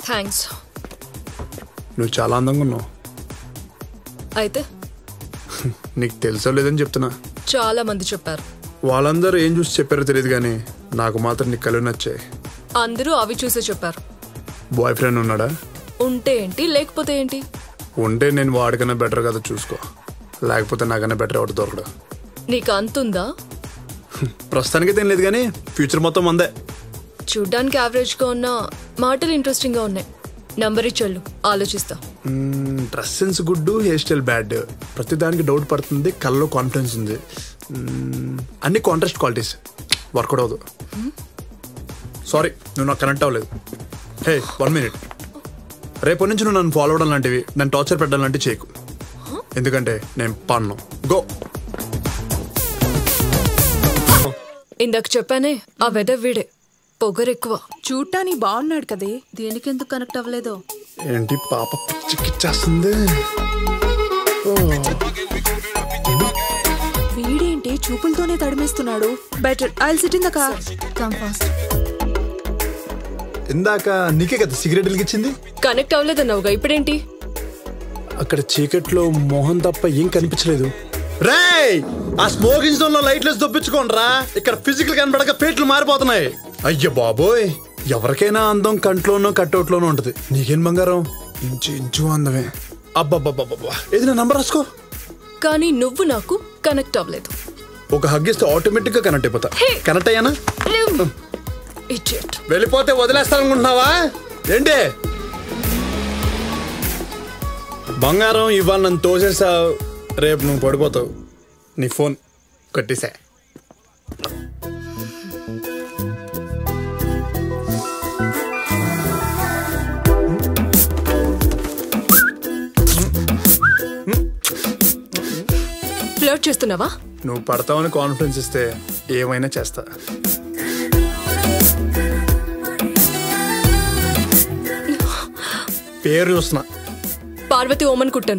Thanks నువ్వు చాలా అందంగా ఉన్నావు అయితే నీకు తెలుసో లేదని చెప్తున్నా చాలా మంది చెప్పారు వాళ్ళందరూ ఏం చూసి చెప్పారో తెలియదు కానీ నాకు మాత్రం నీకు కళ్ళు నచ్చాయి అందరూ అవి చూసే చెప్పారు బాయ్ ఫ్రెండ్ ఉన్నాడా ఉంటే ఏంటి లేకపోతే ఏంటి ఉంటే నేను వాడికన్నా బెటర్ కదా చూసుకో లేకపోతే నాకన్నా బెటర్ ఒకటి దొరకడు నీకు అంతుందా ప్రస్తుతానికి ఏం లేదు కానీ ఫ్యూచర్ మొత్తం మందే చూడ్డానికి యావరేజ్గా ఉన్న మాటలు ఇంట్రెస్టింగ్గా ఉన్నాయి నంబర్ ఇచ్చేళ్ళు ఆలోచిస్తా dress sense good hair style bad ప్రతి దానికి డౌట్ పడుతుంది కళ్ళలో కాన్ఫిడెన్స్ ఉంది మ్మ్, అన్ని కాంట్రాస్ట్ క్వాలిటీస్ వర్కౌట్ అవ్వదు సారీ నువ్వు నాకు కనెక్ట్ అవ్వలేదు హే వన్ మినిట్ రేపటి నుంచి నువ్వు నన్ను ఫాలో అవడం లాంటివి నన్ను టార్చర్ పెట్టడం లాంటివి చేయకు ఎందుకంటే నేను పన్ను గో ఇందాక చెప్పానే ఆ వెదర్ వీడే పొగరెక్కువ చూడటానికి బాగున్నాడు కదే దేనికి ఎందుకు కనెక్ట్ అవ్వలేదో ఏంటి పాప పిచ్చికిచ్చేస్తుంది వీడేంటి చూపులతోనే తడిమేస్తున్నాడు better I sit in the car come fast ఇందాక నీకే కదా సిగరెట్ వెలిగించింది కనెక్ట్ అవ్వలేదన్నావుగా ఇప్పుడేంటి అక్కడ చీకట్లో మోహన్ తప్ప ఏం కనిపించలేదు రేయ్ ఆ స్మోకింగ్ జోన్ లో లైట్లెస్ దొప్పించుకోండిరా ఇక్కడ ఫిజికల్ కనబడక పేట్లు మారిపోతున్నాయి అయ్య బాబోయ్ ఎవరికైనా అందం కంట్లోనో కట్అవుట్లోనో ఉంటది నీకేం బంగారం ఇంచు ఇంచు అందమే అబ్బబ్బబ్బబ్బా ఏది నా నంబర్ రాసుకో కానీ నువ్వు నాకు కనెక్ట్ అవ్వలేదు ఒక హగ్ ఇస్తే ఆటోమేటిక్ గా కనెక్ట్ అయిపోతా కనెక్ట్ అయ్యానా ఇడియట్ వెళ్ళిపోతే వదిలేస్తాననుకుంటున్నావా ఏంటి బంగారం ఇవాళ నన్ను తోసేసావు రేపు నువ్వు పడిపోతావు నీ ఫోన్ కట్టేసా ఫ్లర్ట్ చేస్తున్నావా నువ్వు పడతావని కాన్ఫిడెన్స్ ఇస్తే ఏమైనా చేస్తా పేరు చూస్తున్నా పార్వతి ఓమన్ కుట్టాను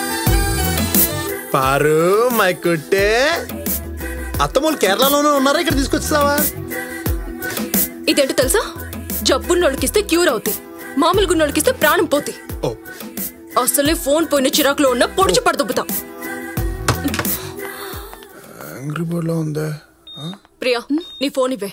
పారు మై కుట్టే అత్తమ్మలు కేరళలోనే ఉన్నారా ఇక్కడ తీసుకొచ్చావా ఇదేంటో తెలుసా జబ్బున్నోళ్ళకి ఇస్తే క్యూర్ అవుతాయి మామూలు గున్నోళ్ళకి ఇస్తే ప్రాణం పోతాయి ఓ అసలే ఫోన్ పోయిన చిరాకులో ఉన్న పొడిచి పడదొబ్బుతా యాంగ్రీ బర్డ్ లో ఉందా ప్రియా నీ ఫోన్ ఇవ్వే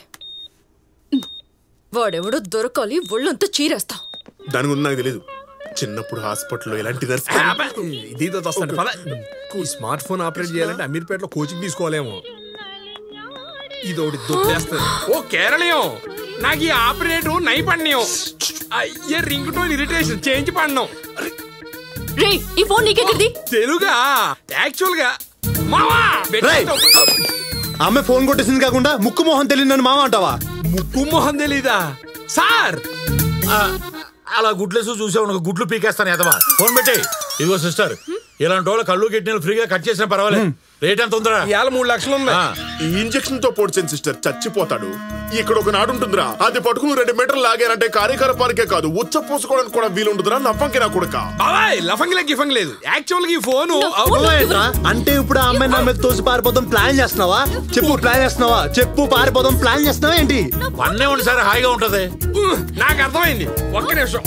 వాడెవడో దొరకాలి ఒళ్ళంతా చీరేస్తా దాని గురించి నాకు తెలియదు చిన్నప్పుడు హాస్పిటల్లో ఇలాంటి ఇది వస్తాడు పద ఈ స్మార్ట్ ఫోన్ ఆపరేట్ చేయాలంటే అమీర్పేటలో కోచింగ్ తీసుకోవాలేమో ఇది ఒకటి దొబ్బేస్తుంది ఓ కేరళీయం నాకు ఈ ఆపరేటర్ నై పడినాం అయ్యే రింగ్ టోన్ ఇరిటేషన్ చేంజ్ పడినాం రే ఈ ఫోన్ నీకెక్కడిది తెలుగా యాక్చువల్ గా మావా రేయ్! ఆమె ఫోన్ కొట్టేసింది కాకుండా ముక్కు మొహం తెలియదు నన్ను మామ అంటావా ముక్కు మొహం తెలీదా సార్ అలా గుడ్లేసు చూసావు గుడ్లు పీకేస్తాను ఎదవా ఫోన్ పెట్టి ఇదిగో సిస్టర్ ఇలాంటి వాళ్ళు కళ్ళు కిడ్నీలు ఫ్రీగా కట్ చేసినా పర్వాలేదు రేట్ ఎంత ఉందిరా ఇవాళ మూడు లక్షలు ఉంది ఆ, ఈ ఇంజెక్షన్ తో పొడిచిన సిస్టర్ చచ్చిపోతాడు ఇక్కడ ఒక నాడు ఉంటుందిరా అది పట్టుకుని రెండు మీటర్లు లాగానంటే కార్యకర పారికే కాదు ఉచ్చ పోసుకోవడానికి కూడా వీలుంటుందిరా నవ్వంకి నా కొడుక బాబాయ్ లఫంగి లెగ్ గిఫంగ్ లేదు యాక్చువల్ గా ఈ ఫోను అంటే ఇప్పుడు ఆ అమ్మాయి నా మీద తోసి పారిపోదాం ప్లాన్ చేస్తున్నావా చెప్పు ప్లాన్ చేస్తున్నావా చెప్పు పారిపోదాం ప్లాన్ చేస్తున్నావా ఏంటి పన్నే ఉండి సరే హాయిగా ఉంటది నాకు అర్థమైంది ఒక్క నిమిషం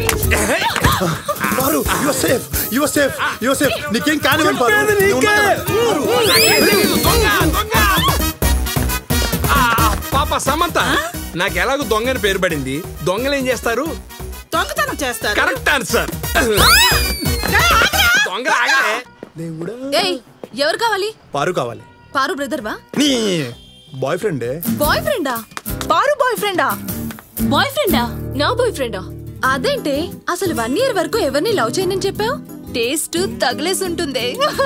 Paru your safe your safe your safe నీకేం కానివ్వండి పారు నువ్వు ఉన్నా కదా? దొంగ, దొంగ. ఆ, పాప సమంత నాకు ఎలాగో దొంగని పేరు పడింది దొంగలు ఏం చేస్తారు దొంగతనం చేస్తారు కరెక్ట్ ఆన్సర్ దొంగలు ఆగలే ఏయ్ ఎవరు కావాలి పారు కావాలి పారు బ్రదర్ వా నీ బాయ్ ఫ్రెండే బాయ్ ఫ్రెండా పారు బాయ్ ఫ్రెండా బాయ్ ఫ్రెండా నా బాయ్ ఫ్రెండా అదేంటే అసలు వన్ ఇయర్ వరకు ఎవరిని లవ్ చేయనని చెప్పావు టేస్ట్ తగిలేసి ఉంటుంది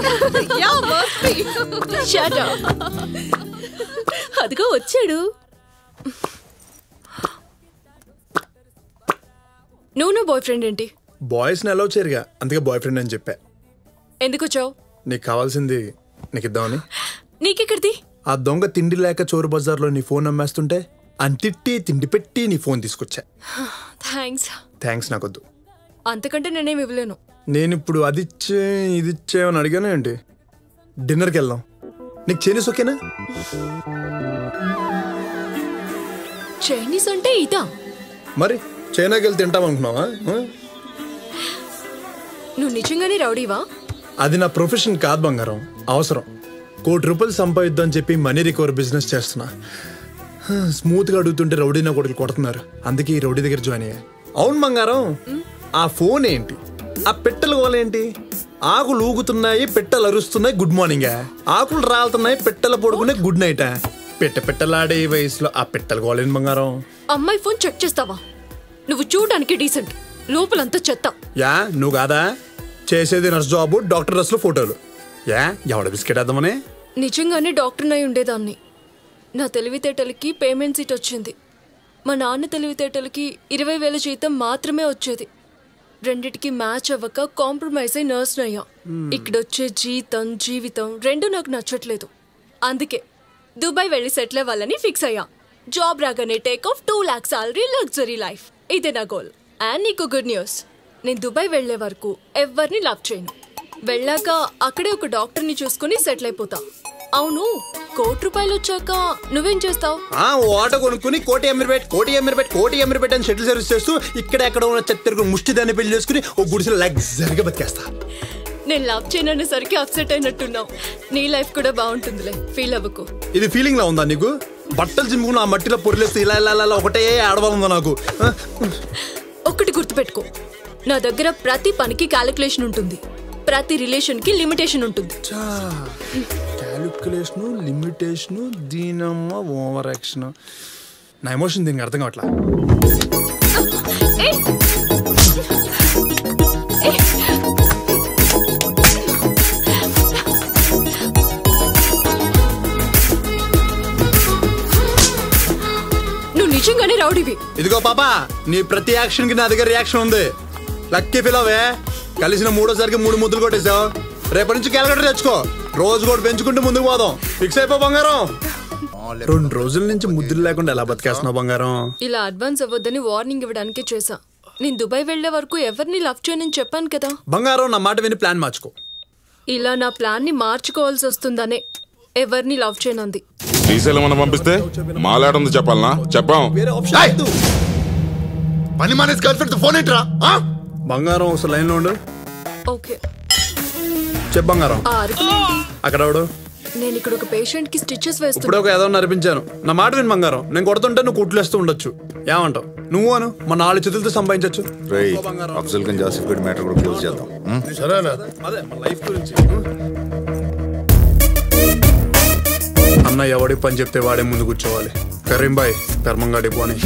Shut up. అదిగో వచ్చాడు నువ్వు నా బాయ్ ఫ్రెండ్ ఏంటి బాయ్స్ ని అలౌ చేయరుగా అందుకే బాయ్ ఫ్రెండ్ అని చెప్పా ఎందుకు వచ్చావు నీకు కావాల్సింది నీకు ఇద్దామని నీకెక్కడిది ఆ దొంగ తిండి లేక చోరు బజార్లో నీ ఫోన్ అమ్మేస్తుంటే అంతిట్టి తిండి పెట్టి నీ ఫోన్ తీసుకొచ్చా థ్యాంక్స్ థ్యాంక్స్ నాకొద్దు అంతకంటే నేనేం ఇవ్వలేను నేను ఇప్పుడు అది ఇచ్చే ఇది ఇచ్చే అని అడిగాను ఏంటి డిన్నర్కి వెళ్దాం నీకు చైనీస్ ఓకేనా చైనీస్ అంటే ఇదా మరి చైనాకి వెళ్ళి తింటాం అనుకున్నావా ఆ? నువ్వు నిజంగానే రౌడీవా అది నా ప్రొఫెషన్ కాదు బంగారం అవసరం కోటి రూపాయలు సంపాదిద్దాం చెప్పి మనీ రికవర్ బిజినెస్ చేస్తున్నా స్మూత్ గా అడుగుతుంటే రౌడీ నా కొడుకు కొడుతున్నారు అందుకే ఈ రౌడీ దగ్గర జాయిన్ అయ్యా అవును బంగారం ఆ ఫోన్ ఏంటి ఆ పెట్టెల గోలేంటి ఆకులు ఊగుతున్నాయి పెట్టెలు అరుస్తున్నాయి గుడ్ మార్నింగ్ ఆకులు రాలుతున్నాయి పెట్టెలు పడుకునే గుడ్ నైట్ పెట్టె పెట్టలాడే ఈ వయసులో ఆ పెట్టెల గోలేంటి బంగారం అమ్మాయి ఫోన్ చెక్ చేస్తావా నువ్వు చూడడానికి డీసెంట్ లోపలంతా చెత్త యా నువ్వు కాదా చేసేది నర్స్ జాబ్ డాక్టర్ డ్రెస్లో ఫోటోలు యా ఎవడ బిస్కెట్ వేద్దామని నిజంగానే డాక్టర్ అయి ఉండేదాన్ని నా తెలివితేటలకి పేమెంట్ సీట్ వచ్చింది మా నాన్న తెలివితేటలకి ఇరవై వేల జీతం మాత్రమే వచ్చేది రెండిటికి మ్యాచ్ అవ్వక కాంప్రమైజ్ అయి నర్స్ అయ్యా ఇక్కడొచ్చే జీతం జీవితం రెండు నాకు నచ్చట్లేదు అందుకే దుబాయ్ వెళ్ళి సెటిల్ అవ్వాలని ఫిక్స్ అయ్యా జాబ్ రాగానే take off two lakhs salary luxury life ఇదే నా గోల్ అండ్ నీకు గుడ్ న్యూస్ నేను దుబాయ్ వెళ్లే వరకు ఎవరిని లవ్ చేయను వెళ్ళాక అక్కడే ఒక డాక్టర్ని చూసుకుని సెటిల్ అయిపోతా అవును కోటి రూపాయలు వచ్చాక నువ్వేం చేస్తావు ఆ ఓ ఆటో కొనుక్కుని కోటి అమీర్పేట్ కోటి అమీర్పేట్ కోటి అమీర్పేట్ అని షటిల్ సర్వీస్ చేస్తూ ఇక్కడ ఎక్కడ ఉన్న చెత్తరుకు ముష్టి దాన్ని పెళ్లి చేసుకుని ఓ గుడిసెలో లగ్జరీగా బతికేస్తా నేను లవ్ చేయననేసరికి అప్సెట్ అయినట్టున్నావు నీ లైఫ్ కూడా బాగుంటుందిలే ఫీల్ అవ్వకు ఇది ఫీలింగ్ లా ఉందా నీకు బట్టలు చింపుకుని ఆ మట్టిలో పొరిలేస్తే ఇలా ఇలా ఇలా ఒకటే ఆడవాలందా నాకు ఆ, ఒక్కటి గుర్తుపెట్టుకో నా దగ్గర ప్రతి పనికి క్యాలిక్యులేషన్ ఉంటుంది ప్రతి రిలేషన్ కి లిమిటేషన్ ఉంటుంది క్యాలిక్యులేషన్ లిమిటేషన్ దీనమ్మ ఓవర్ యాక్షన్ నా ఎమోషన్ దీనికి అర్థం కావట్లా ఏయ్! ఏయ్! నువ్వు నిజంగానే రౌడీవి ఇదిగో పాప నీ ప్రతి యాక్షన్ కి నా దగ్గర రియాక్షన్ ఉంది లక్కీ ఫీల్ అవే కలిసిన మూడోసారికి మూడు ముద్దులు కొట్టేసావు రేపటి నుంచి క్యాలిక్యులేటర్ తెచ్చుకో రోజు కూడా పెంచుకుంటూ ముందుకు పోదాం ఫిక్స్ అయిపో బంగారం రెండు రోజుల నుంచి ముద్దులు లేకుండా ఎలా బతికేస్తున్నావు బంగారం ఇలా అడ్వాన్స్ అవ్వద్దని వార్నింగ్ ఇవ్వడానికే చేశా నేను దుబాయ్ వెళ్లే వరకు ఎవరిని లవ్ చేయనని చెప్పాను కదా బంగారం నా మాట విని ప్లాన్ మార్చుకో ఇలా నా ప్లాన్ ని మార్చుకోవాల్సి వస్తుందనే ఎవరిని లవ్ చేయనంది శ్రీశైలం మనం పంపిస్తే మాలాడుంది చెప్పాలనా చెప్పాం వేరే ఆప్షన్ లేదు పని మానేసి గర్ల్ ఫ్రెండ్ ఫోన్ ఏంట్రా ఆ? బంగారం ఒకసారి లైన్ లో ఉండు ఓకే చెప్పు బంగారం ఆ అరుపులేంటి అక్కడ ఎవడు నేను ఇక్కడ ఒక పేషెంట్ కి స్టిచెస్ ఇప్పుడే వేస్తున్నా ఒక ఏదో నడిపించాను నా మాట విని బంగారం నేను కొడుతుంటే నువ్వు కుట్లేస్తూ ఉండొచ్చు ఏమంటావు నువ్వు అను మా నాలుగు చేతులతో సంపాదించవచ్చు రేయ్ అఫ్జల్ గంజ్ ఆసిఫ్ గడ్ మ్యాటర్ కూడా క్లోజ్ చేద్దాం ఉం? సరేనా అదే మన లైఫ్ గురించి అన్న ఎవడి పని చెప్తే వాడే ముందు కూర్చోవాలి కరీం బాయ్ ధర్మంగాడి పోని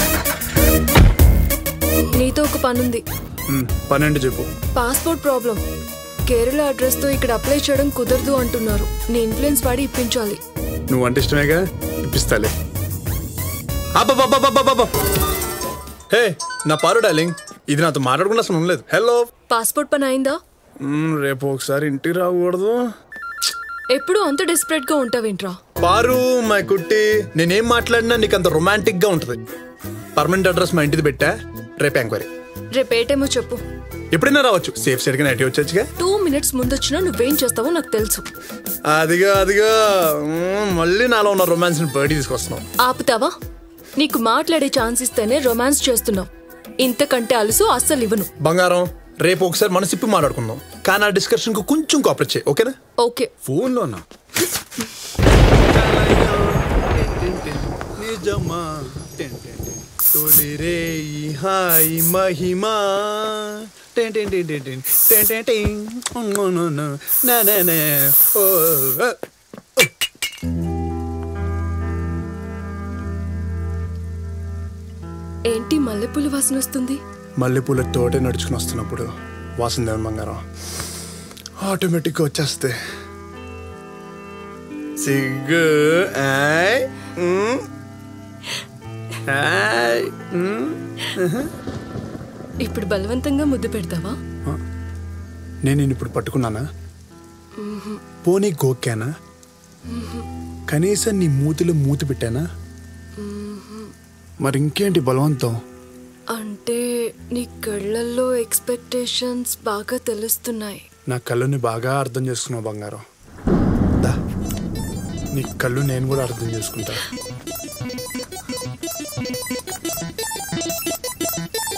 నీతో ఒక పనుంది పన్నెండు చెప్పు పాస్పోర్ట్ ప్రాబ్లం కేరళ అడ్రస్ తో ఇక్కడ అప్లై చేయడం కుదరదు అంటున్నారు నీ ఇన్ఫ్లుయెన్స్ వాడి ఇప్పించాలి నువ్వు అంటే ఇష్టమేగా ఇప్పిస్తాలే అబ్బబ్బబ్బబ్బబ్బబ్బ. హే నా పారు డార్లింగ్ ఇది నాతో మాట్లాడకుండా అసలు ఉండలేదు హలో పాస్పోర్ట్ పని అయిందా మ్, రేపు ఒకసారి ఇంటికి రాకూడదు ఎప్పుడు అంత డెస్పరేట్ గా ఉంటావేంట్రా పారు మై కుట్టి నేనేం మాట్లాడినా నీకు అంత రొమాంటిక్ గా ఉంటది పర్మనెంట్ అడ్రస్ మా ఇంటిది పెట్టా రేపు ఎంక్వైరీ రేపు ఏ టైమో చెప్పు ఎప్పుడైనా రావచ్చు సేఫ్ సైడ్ గా నైట్ వచ్చేచ్చుగా టూ మినిట్స్ ముందు వచ్చినా నువ్వేం చేస్తావో నాకు తెలుసు అదిగా అదిగా మ్, మళ్ళీ నాలో ఉన్న రొమాన్స్ ని బయటికి తీసుకొస్తున్నావు ఆపుతావా నీకు మాట్లాడే ఛాన్స్ ఇస్తేనే రొమాన్స్ చేస్తున్నావు ఇంతకంటే అలుసు అస్సలు ఇవ్వను బంగారం రేపు ఒకసారి మనసిప్పి మాట్లాడుకుందాం కానీ ఆ డిస్కషన్ కు కొంచెం కోఆపరేట్ చేయి ఓకేనా ఓకే ఫోన్లోనా నిజమా తొలి రే hi Mahima ten ten ten ten ten ten ten ten no no no నా నా నా ఓ ఓ. ఏంటి మల్లెపూల వాసన వస్తుంది మల్లెపూల తోటే నడుచుకుని వస్తున్నప్పుడు వాసన దేవన్ బంగారం ఆటోమేటిక్గా వచ్చేస్తే సిగ్గు ఆయ్, ఉమ్, ఆయ్, ఉమ్. ఇప్పుడు బలవంతంగా ముద్దు పెడతావా నేను నిన్ను ఇప్పుడు పట్టుకున్నానా పోనీ గోక్కానా కనీసం నీ మూతిలో మూతి పెట్టానా మరి ఇంకేంటి బలవంతం అంటే నీ కళ్ళల్లో ఎక్స్పెక్టేషన్స్ బాగా తెలుస్తున్నాయి నా కళ్ళుని బాగా అర్థం చేసుకున్నావు బంగారం దా నీ కళ్ళు నేను కూడా అర్థం చేసుకుంటా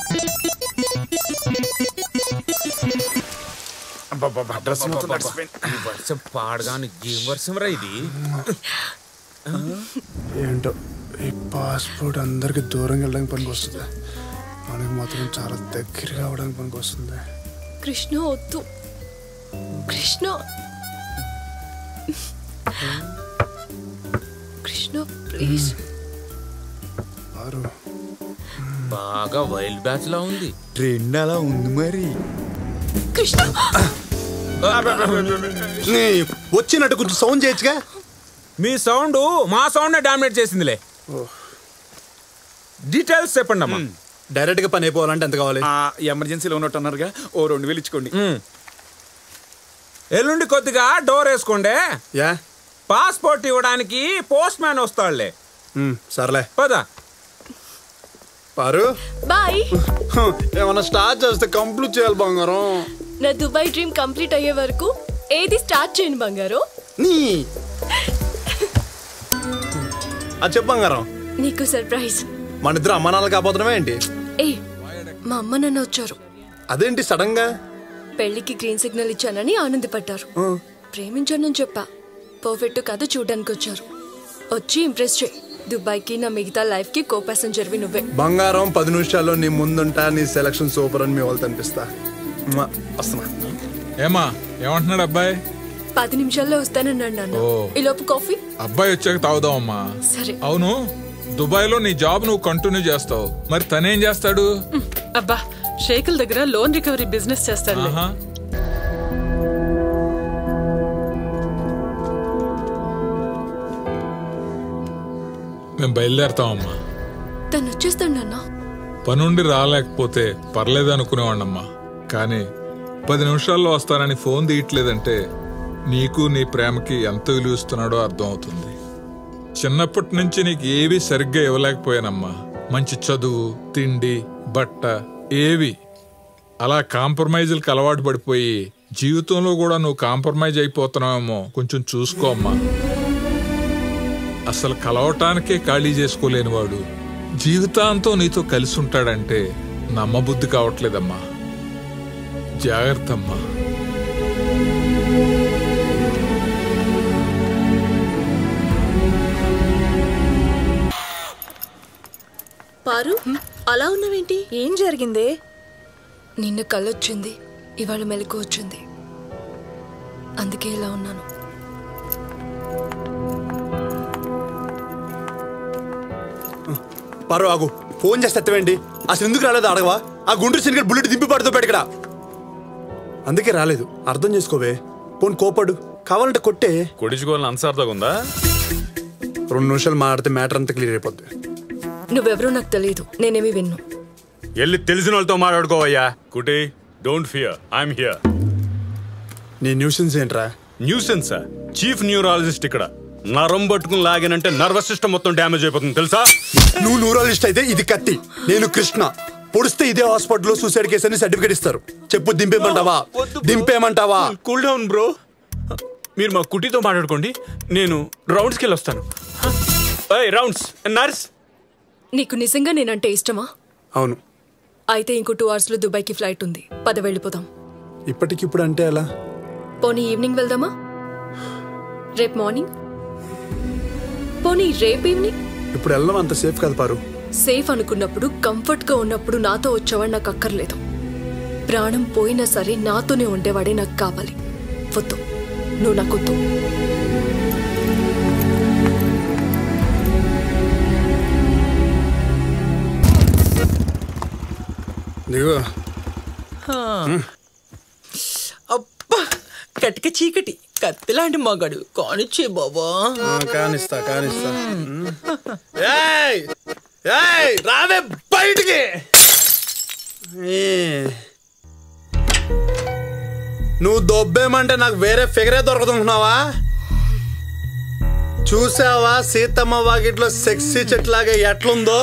డ్రెస్ మొత్తం తడిసిపోయింది. ఈ వర్షం పాడగాను ఏం వర్షం రా ఇది ఏంటో ఈ పాస్పోర్ట్ అందరికి దూరంగా వెళ్ళడానికి పనికి వస్తుంది మనకి మాత్రం చాలా దగ్గరగా అవడానికి పనికి వస్తుంది కృష్ణ వద్దు కృష్ణ కృష్ణ ప్లీజ్ వారు బాగా వైల్డ్ బ్యాచ్ లా ఉంది ట్రెండ్ అలా ఉంది మరి కృష్ణ నీ వచ్చినట్టు కొంచెం సౌండ్ చేయొచ్చుగా మీ సౌండ్ మా సౌండ్ డామినేట్ చేసిందిలే డీటెయిల్స్ చెప్పండి అమ్మా డైరెక్ట్ గా పని అయిపోవాలంటే ఎంత కావాలి ఎమర్జెన్సీలో ఉన్నట్టు అన్నారుగా ఓ రెండు వేలు ఇచ్చుకోండి ఎల్లుండి కొద్దిగా డోర్ వేసుకోండి యా పాస్పోర్ట్ ఇవ్వడానికి పోస్ట్ మ్యాన్ వస్తాడులే ఉమ్, సర్లే పదా పారు బాయ్ హ, ఏమన్నా స్టార్ట్ చేస్తే కంప్లీట్ చేయాలి బంగారం నా దుబాయ్ డ్రీమ్ కంప్లీట్ అయ్యే వరకు ఏది స్టార్ట్ చేయను బంగారు నీ అది చెప్పు బంగారం నీకు సర్ప్రైజ్ మన ఇద్దరు అమ్మ నాన్నలు కాబోతున్నామే ఏంటి ఏ మా అమ్మ నాన్న వచ్చారు అదేంటి సడన్ గా పెళ్లికి గ్రీన్ సిగ్నల్ ఇచ్చానని ఆనందపడ్డారు ప్రేమించానని చెప్పా పర్ఫెక్ట్ కథ చూడడానికి వచ్చారు వచ్చి ఇంప్రెస్ చేయి దుబాయ్కి నా మిగతా లైఫ్ కి కో ప్యాసెంజర్వి నువ్వే బంగారం పది నిమిషాల్లో నీ ముందుంటా నీ సెలక్షన్ సూపర్ అని మీ వాళ్ళతో అనిపిస్తా మ్వా, వస్తున్నా ఏమా ఏమంటున్నాడు అబ్బాయి పది నిమిషాల్లో వస్తానన్నాడు నాన్న ఓ. ఈ లోపు కాఫీ అబ్బాయి వచ్చాక తాగుదామమ్మా సరే అవును దుబాయ్ లో నీ జాబ్ నువ్వు కంటిన్యూ చేస్తావు మరి తనేం చేస్తాడు అబ్బా షేకుల దగ్గర లోన్ రికవరీ బిజినెస్ చేస్తాడులే ఆహా. మేము బయలుదేరతామమ్మా తను వచ్చేస్తాడు నాన్న పనుండి రాలేకపోతే పర్లేదు అనుకునేవాడినమ్మా కానీ పది నిమిషాల్లో వస్తానని ఫోన్ తీయట్లేదంటే నీకు నీ ప్రేమకి ఎంత విలువిస్తున్నాడో అర్థం అవుతుంది చిన్నప్పటి నుంచి నీకు ఏవి సరిగ్గా ఇవ్వలేకపోయానమ్మా మంచి చదువు తిండి బట్ట ఏవి అలా కాంప్రమైజులకు అలవాటు పడిపోయి జీవితంలో కూడా నువ్వు కాంప్రమైజ్ అయిపోతున్నావేమో కొంచెం చూసుకో అమ్మా అసలు కలవటానికే ఖాళీ చేసుకోలేని వాడు జీవితాంతం నీతో కలిసి ఉంటాడంటే నమ్మబుద్ధి కావట్లేదమ్మా జాగ్రత్త అమ్మా పారు అలా ఉన్నావేంటి ఏం జరిగిందే నిన్న కళ్ళొచ్చింది ఇవాళ మెలకు వచ్చింది అందుకే ఇలా ఉన్నాను పారు ఆగు ఫోన్ చేస్తే ఎత్తవేంటి అసలు ఎందుకు రాలేదు అడగవా ఆ గుంటూరు సినిమా బుల్లెట్ దింపి పడుతూ ఇక్కడ అందుకే రాలేదు అర్థం చేసుకోవే పోన్ కోపడు కావాలంటే కొట్టే కొడించుకోవాలని అన్సార్థగా ఉందా రెండు నిమిషాలు మాట్లాడితే మ్యాటర్ అంతా క్లియర్ అయిపోద్ది నువ్వెవరో నాకు తెలియదు నేనేమి విన్ను వెళ్ళి తెలిసిన వాళ్ళతో మాట్లాడుకోవయ్యా కుటి డోంట్ ఫియర్ ఐఎమ్ హియర్ నీ న్యూసెన్స్ ఏంట్రా న్యూసెన్స్ చీఫ్ న్యూరాలజిస్ట్ ఇక్కడ నరం పట్టుకుని లాగానంటే నర్వస్ సిస్టమ్ మొత్తం డ్యామేజ్ అయిపోతుంది తెలుసా నువ్వు న్యూరాలజిస్ట్ అయితే ఇది కత్తి నేను కృష్ణ పొడిస్తే ఇదే హాస్పిటల్లో సూసైడ్ కేసు అని సర్టిఫికేట్ ఇస్తారు చెప్పు దింపేమంటావా దింపేమంటావా కూల్ డౌన్ బ్రో మీరు మా కుటీతో మాట్లాడుకోండి నేను రౌండ్స్కి వెళ్ళి వస్తాను రౌండ్స్ నర్స్ నీకు నిజంగా నేనంటే ఇష్టమా అవును అయితే ఇంకో టూ అవర్స్లో దుబాయ్కి ఫ్లైట్ ఉంది పద వెళ్ళిపోదాం ఇప్పటికిప్పుడు అంటే ఎలా పోనీ ఈవినింగ్ వెళ్దామా రేపు మార్నింగ్ పోనీ రేపు ఈవినింగ్ ఇప్పుడు వెళ్ళడం అంత సేఫ్ కాదు పారు సేఫ్ అనుకున్నప్పుడు కంఫర్ట్గా ఉన్నప్పుడు నాతో వచ్చేవాడు నాకు అక్కర్లేదు ప్రాణం పోయినా సరే నాతోనే ఉండేవాడే నాకు కావాలి వద్దు నువ్వు నాకొద్దు దిగు అబ్బా కటిక చీకటి కత్తిలాంటి మగాడు కానిచ్చే బాబా ఆ, కానిస్తా కానిస్తా ఏయ్! ఏయ్! రావే బయటికి ఏ. నువ్వు దొబ్బేమంటే నాకు వేరే ఫిగరే దొరకదుంటున్నావా చూసావా సీతమ్మ వాకిట్లో సెక్సీ చెట్లాగా ఎట్లుందో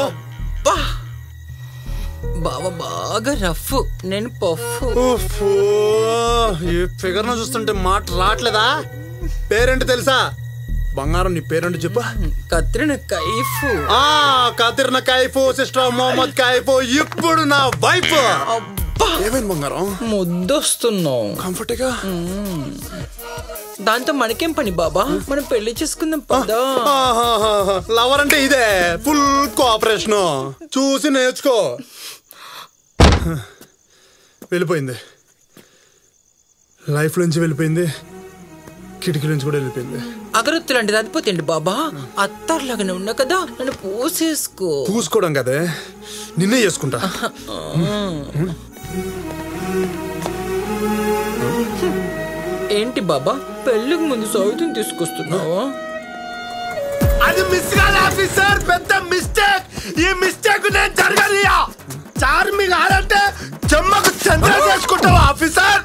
బావ బాగా రఫ్ నేను పఫ్ ఉఫ్, ఈ ఫిగర్ ను చూస్తుంటే మాట రావట్లేదా పేరేంటి తెలుసా బంగారం నీ పేరేంటి చెప్పు కత్రిన కైఫ్ ఆ కతిర్న కైఫ్ సిస్టర్ మొహమ్మద్ కైఫ్ ఇప్పుడు నా వైఫ్ అబ్బా ఏమైంది బంగారం ముద్దొస్తున్నావు కంఫర్ట్గా దాంతో మనకేం పని బాబా మనం పెళ్లి చేసుకుందాం పదా లవర్ అంటే ఇదే ఫుల్ కోఆపరేషన్ చూసి నేర్చుకో వెళ్ళిపోయింది లైఫ్ నుంచి వెళ్ళిపోయింది కిటికీ నుంచి కూడా వెళ్ళిపోయింది అగరొత్తు లాంటిది అదిపోతండి బాబా అత్తారులాగానే ఉన్నా కదా నన్ను పోసేసుకో పూసుకోవడం కదే నిన్నే చేసుకుంటా ఏంటి బాబా పెళ్ళికి ముందు సౌతిని తీసుకొస్తున్నావా అది మిస్ కాదు ఆఫీసర్ పెద్ద మిస్టేక్ ఈ మిస్టేక్ నేను జరగనియా చార్మి కాదంటే చెమ్మకు చంద్ర చేసుకుంటావా ఆఫీసర్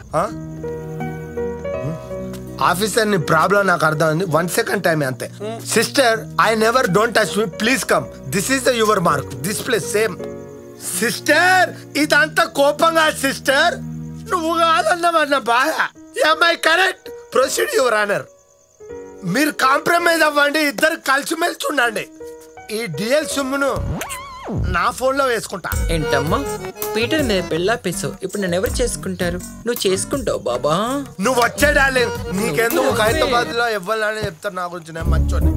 ఆఫీసర్ నీ ప్రాబ్లం నాకు అర్థమైంది వన్ సెకండ్ టైం అంతే sister I never don't touch me please come this is the your mark this place same sister ఇదంతా కోపంగా సిస్టర్ నువ్వు కాదన్నమన్న బాధ am I correct proceed your honour మీరు కాంప్రమైజ్ అవ్వండి ఇద్దరు కలిసిమెలిసి ఉండండి ఈ డిఎల్ సొమ్మును నా ఫోన్ లో వేసుకుంటా ఏంటమ్మా పీటర్ మీద పెళ్ళాపేసావు ఇప్పుడు నన్ను ఎవరు చేసుకుంటారు నువ్వు చేసుకుంటావు బాబా నువ్వు వచ్చే డార్లింగ్ నీకెందుకు హైదరాబాద్ లో ఇవ్వాలని చెప్తారు నా గురించి నేను మంచోని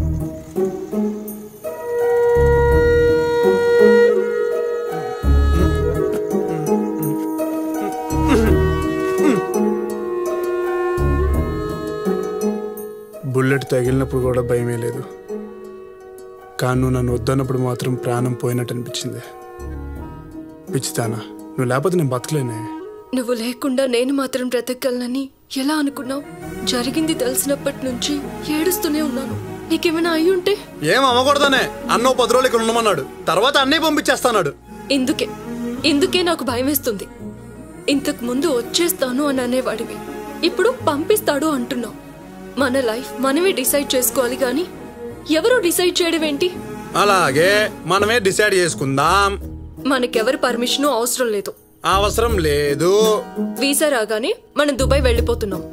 బుల్లెట్ తగిలినప్పుడు కూడా భయమే లేదు కానీ నువ్వు నన్ను వద్దన్నప్పుడు మాత్రం ప్రాణం పోయినట్టు అనిపించింది పిచ్చితానా నువ్వు లేకపోతే నేను బతకలేనే నువ్వు లేకుండా నేను మాత్రం బ్రతకగలనని ఎలా అనుకున్నావు జరిగింది తెలిసినప్పటి నుంచి ఏడుస్తూనే ఉన్నాను నీకేమైనా అయి ఉంటే ఏం అమ్మకూడదనే అన్నో పది రోజులు ఇక్కడ ఉండమన్నాడు తర్వాత అన్నయ్య పంపించేస్తాడు ఇందుకే ఇందుకే నాకు భయం వేస్తుంది ఇంతకు ముందు వచ్చేస్తాను అని అనేవాడివి ఇప్పుడు పంపిస్తాడు అంటున్నావు మన లైఫ్ మనమే డిసైడ్ చేసుకోవాలి కానీ ఎవరు డిసైడ్ చేయడం ఏంటి అలాగే మనమే డిసైడ్ చేసుకుందాం మనకెవరి పర్మిషన్ అవసరం లేదు అవసరం లేదు వీసా రాగానే మనం దుబాయ్ వెళ్ళిపోతున్నాం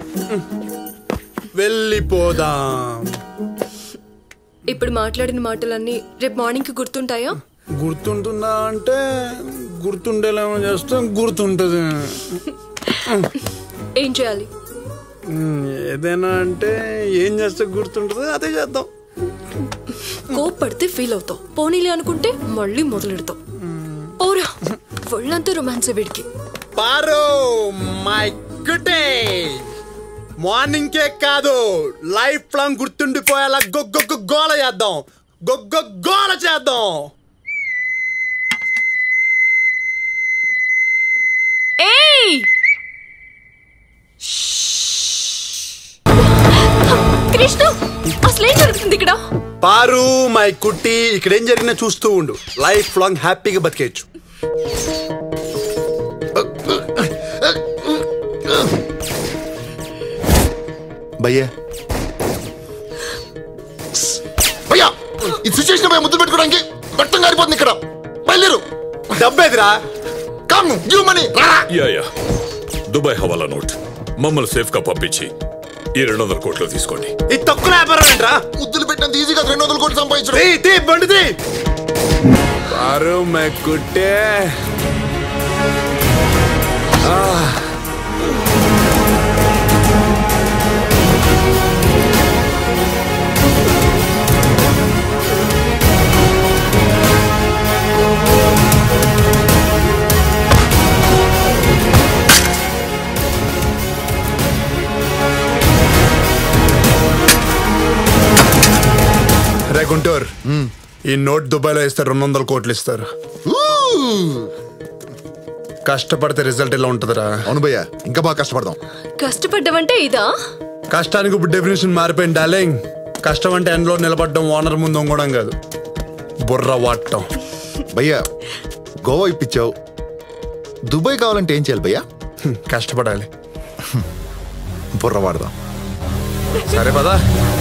వెళ్ళిపోదాం ఇప్పుడు మాట్లాడిన మాటలన్నీ రేపు మార్నింగ్ కి గుర్తుంటాయా గుర్తుంటుందా అంటే గుర్తుండేలా చేస్తాం గుర్తుంటది ఏం చేయాలి ఉమ్, ఏదైనా అంటే ఏం చేస్తే గుర్తుంటుంది అదే చేద్దాం కోప్పడితే ఫీల్ అవుతావు పోనీలే అనుకుంటే మళ్ళీ మొదలెడతావు ఓరా ఒళ్ళంతా రొమాన్స్ వీడికి పారు మై గుడే మార్నింగ్ కే కాదు లైఫ్ లాంగ్ గుర్తుండిపోయేలా గొగ్గొగ్గ గోల చేద్దాం గొగ్గ గోల చేద్దాం ఏయ్ కృష్ణ అసలేం జరుగుతుంది ఇక్కడ పారు మై కుట్టి ఇక్కడ ఏం జరిగినా చూస్తూ ఉండు లైఫ్ లాంగ్ హ్యాపీగా బతికేయచ్చు భయ్యా భయ్యా ఈ సిచ్యువేషన్ భయ్యా ముద్దు పెట్టుకోవడానికి రక్తం కారిపోతుంది ఇక్కడ బయలుదేరు డబ్బేదిరా come give money yeah yeah Dubai హవాలా నోట్ మమ్మల్ని సేఫ్ గా పంపించి ఈ రెండు వందల కోట్లు తీసుకోండి ఈ తక్కువ వ్యాపారం ఏంట్రా ముద్దులు పెట్టినంత ఈజీగా రెండు వందల కోట్లు సంపాదించడం తీ తీ బండి తీ పారు మై కుట్టే రే గుంటూరు ఈ నోట్ దుబాయ్లో ఇస్తారు రెండు వందల కోట్లు ఇస్తారు కష్టపడితే రిజల్ట్ ఎలా ఉంటుందిరా అవును భయ్యా ఇంకా బాగా కష్టపడదాం కష్టపడ్డావంటే ఇదా కష్టానికి ఇప్పుడు డెఫినేషన్ మారిపోయింది డార్లింగ్ కష్టం అంటే ఎండ్లో నిలబడడం ఓనర్ ముందు వంగడం కాదు బుర్ర వాడటం భయ్యా గోవా ఇప్పించావు దుబాయ్ కావాలంటే ఏం చేయాలి భయ్యా కష్టపడాలి బుర్ర వాడదాం సరే పదా